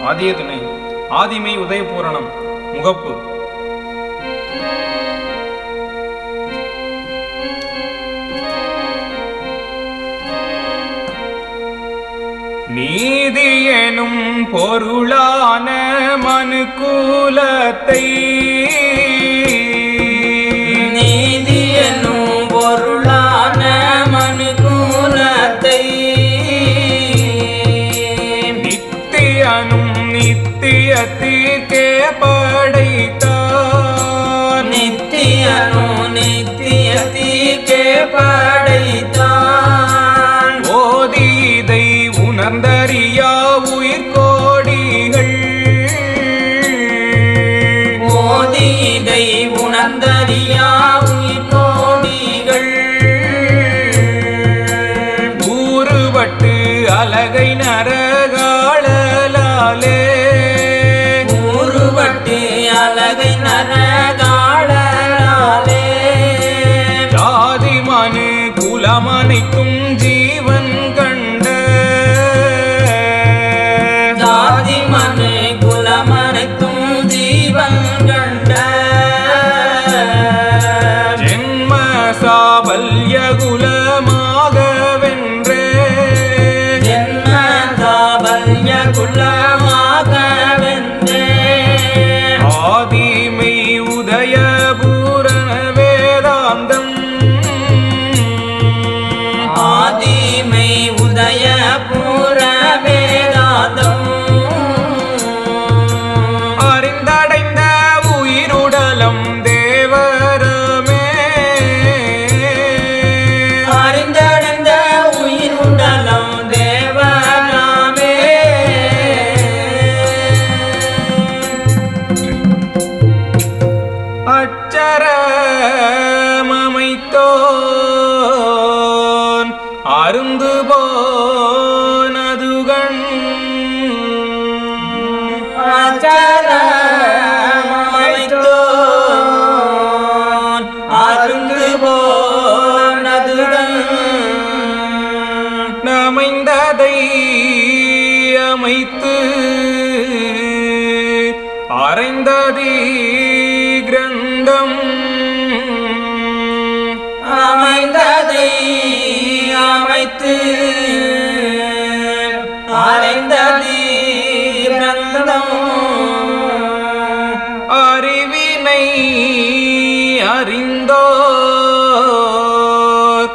ஆதிய துணை ஆதிமை உதயபூரணம் முகப்பு நீதி எனும் பொருளான மனுக்கூலத்தை நீதி என்னும் பொருளான மனுக்கூலத்தை நித்தியனும் நித்தியத்திற்கே படைத்தான் நித்தியனு நித்தியத்திற்கே படைத்தான் ஓதி இதை உணர்ந்தறியா உயிர் கோடிகள் மோதி இதை உணர்ந்தறியா உயிர் கோடிகள் ஊறுபட்டு அலகை நரகாளலாலே ஊறுபட்டு அழகை நரகாளே ஜாதி மனு குலமனைத்தும் ஜீவன் கண்ட ஜாதி மனு குலமனைத்தும் ஜீவன் கண்ட ஜென்ம சாபல்ய குலமாக வென்றே ஜென்ம தாபல்ய குலமாக வென்றே ஆதிமை உதய பூரண வேதாந்தம் ஆதிமை உதய பூர வேதாந்தம் அறிந்தடைந்த உயிருடலம் தேவரமே அறிந்தடைந்த உயிர் உடலம் தேவராமே அச்சரமமைத்தோன் அருந்து போனதுகண் ஆச்சாரமைத்தோன் அருந்து போனதுடன் நமைந்ததை அமைத்து அறைந்ததி கிரந்தம் அமைந்ததை அமைத்து அறைந்ததி கிரந்தம் அறிவினை அறிந்தோர்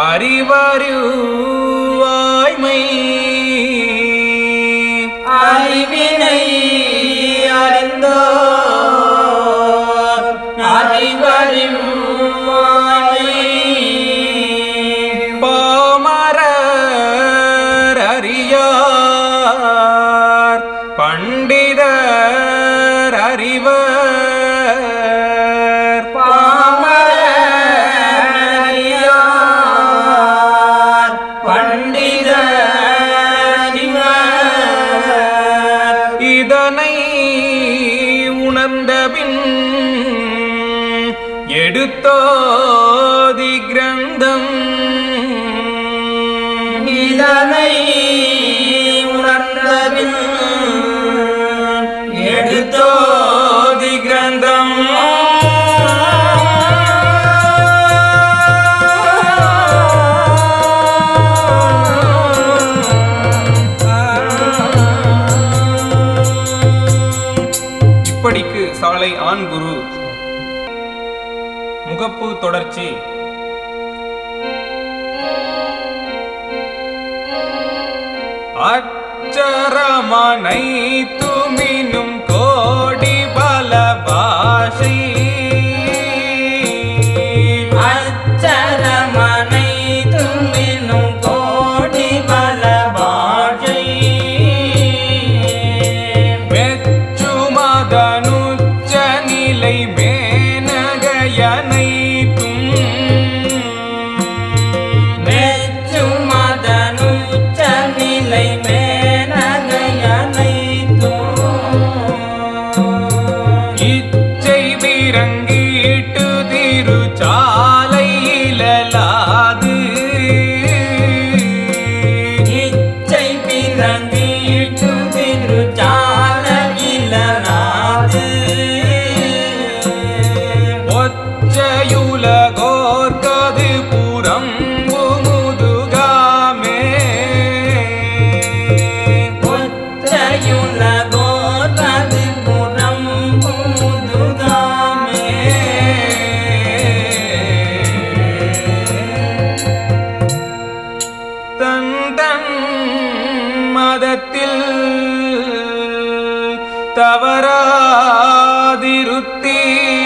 அறிவருவாய்மை அறிவினை அறிந்தோ அறிவறிவாய் பாமரர் அறியார் பண்டிதர் அறிவர் பாமரறியார் பண்டித இதனை உணர்ந்தபின் எடுத்தோதி கிரந்தம் இதனை உணர்ந்தபின் எடுத்தோதி கிரந்தம் இப்படிக்கு சாலை ஆண் குரு முகப்பு தொடர்ச்சி அச்சரமனை துமினும் கோடி பல பாஷை அச்சரமனை தும்பினும் கோடி பல பாஷை மெச்சுமதனுச்ச நிலை மேனகையனை மெச்சும் மதனுச்ச நிலை மேனகையனைத்தும் தன் தன் மதத்தில் தவறாதிருத்தி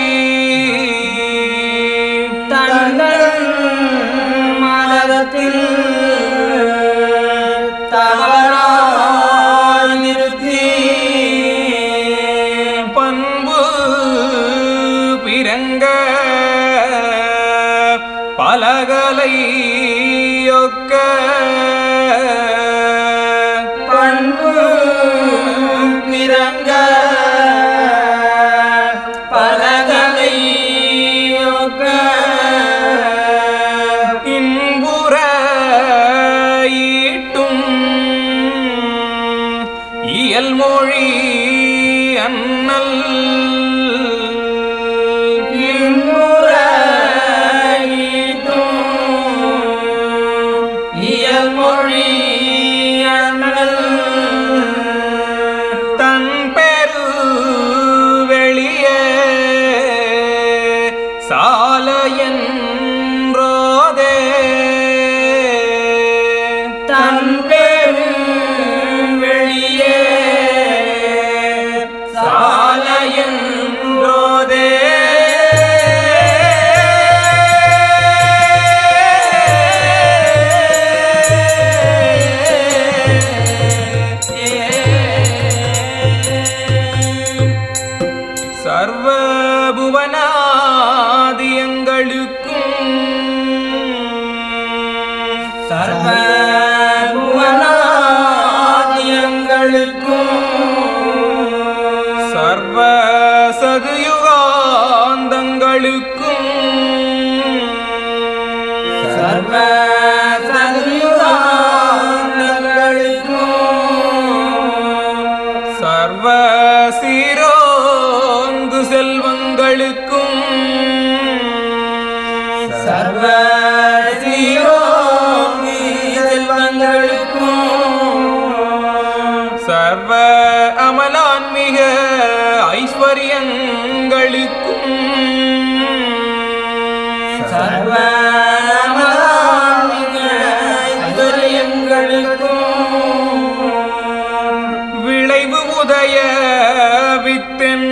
தங்கள் மலரத்தில் தவறா நிறுத்தி பண்பு பிறங்க பலகலை ஒக்க பண்பு பிறங்க பலகலை ஒக்க இன்புற ஈட்டும் இயல்மொழி அண்ணல் இயல்மொழி அண்ணல் தன் பெரு வெளியே சாலையன்றோதே தன் பெரு வெளியே சாலையன்றோதே சர்வ புவனாதியங்களுக்கும் சர்வ புவனாதியங்களுக்கும் சர்வ சதுயுகாந்தங்களுக்கும் சர்வ சதுயுகாந்தங்களுக்கும் சர்வ சீரோங்கு செல்வங்களுக்கும் சர்வ சீரோங்கி செல்வங்களுக்கும் சர்வ அமலான்மிக ஐஸ்வர்யங்களுக்கும் சர்வ அமலான்மிக ஐஸ்வர்யங்களுக்கும் விளைவு உதய வித்தென்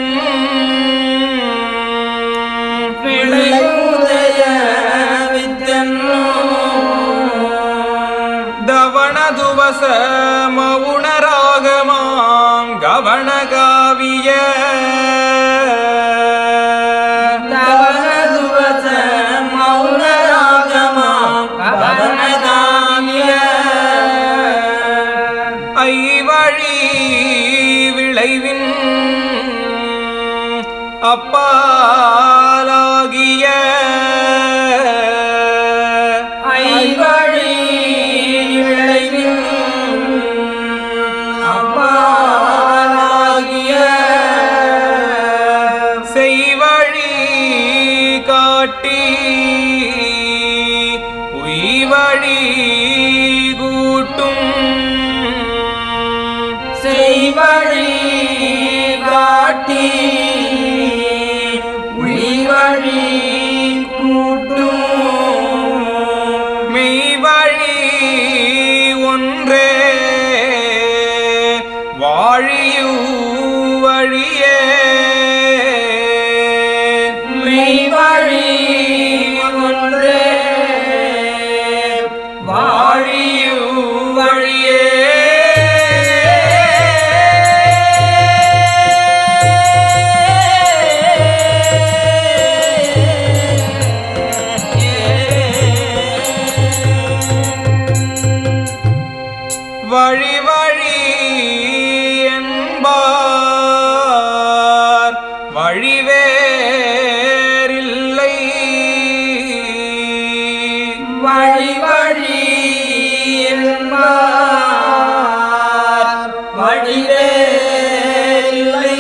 விளைவுதய வித்தன்னோ தவணதுவச மவுணராகமாம் கவனகாவிய தவனதுவச மௌனராகமாம் கவனதாமிய ஐவழி விளைவின் அப்பாலாகிய ஐவழி விளைவின் அப்பாலாகிய செய்வழி காட்டி உய்வழி கூட்டும் செய்வழி காட்டி உழிவழி கூட்டும் மெய்வழி ஒன்றே வாழியு வழியே மெய்வழி ஒன்றே வாழியு வழியே வழி வழி என்பார் வழிவேறில்லை வழி வழி என்பார் வழிவே இல்லை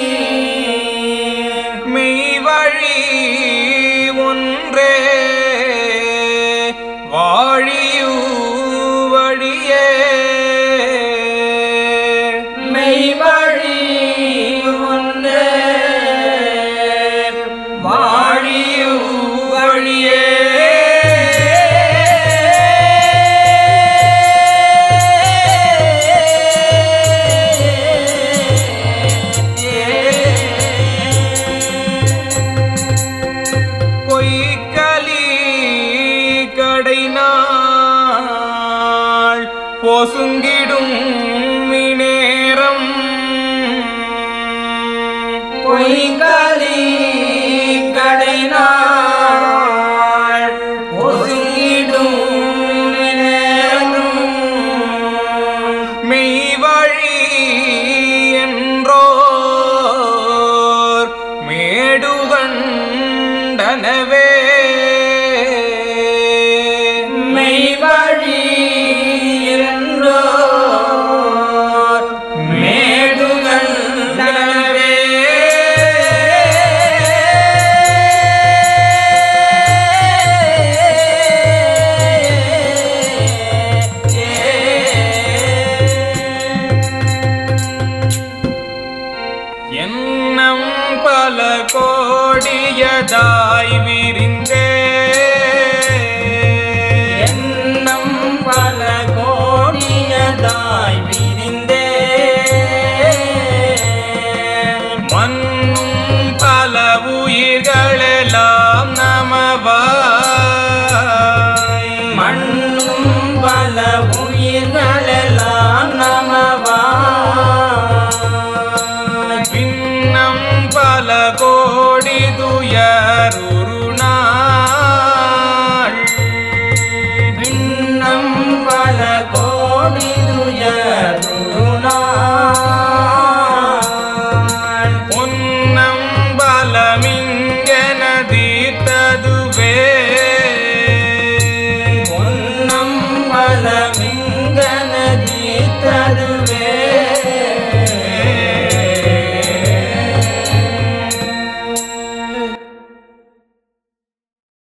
மெய் வழி ஒன்றே வாழியு வழியே பொசுங்கிடும் நேரம் பொய்களி கடைநாள் ஒதுங்கிடும் நேரம் மெய்வழி என்றோர் மேடுகண்டனவே மெய்வழி என்றோர் மேடுகள் நனவே எண்ணம் பல கோடியதாய் விரிந்தே எண்ணம் பல கோடியதாய்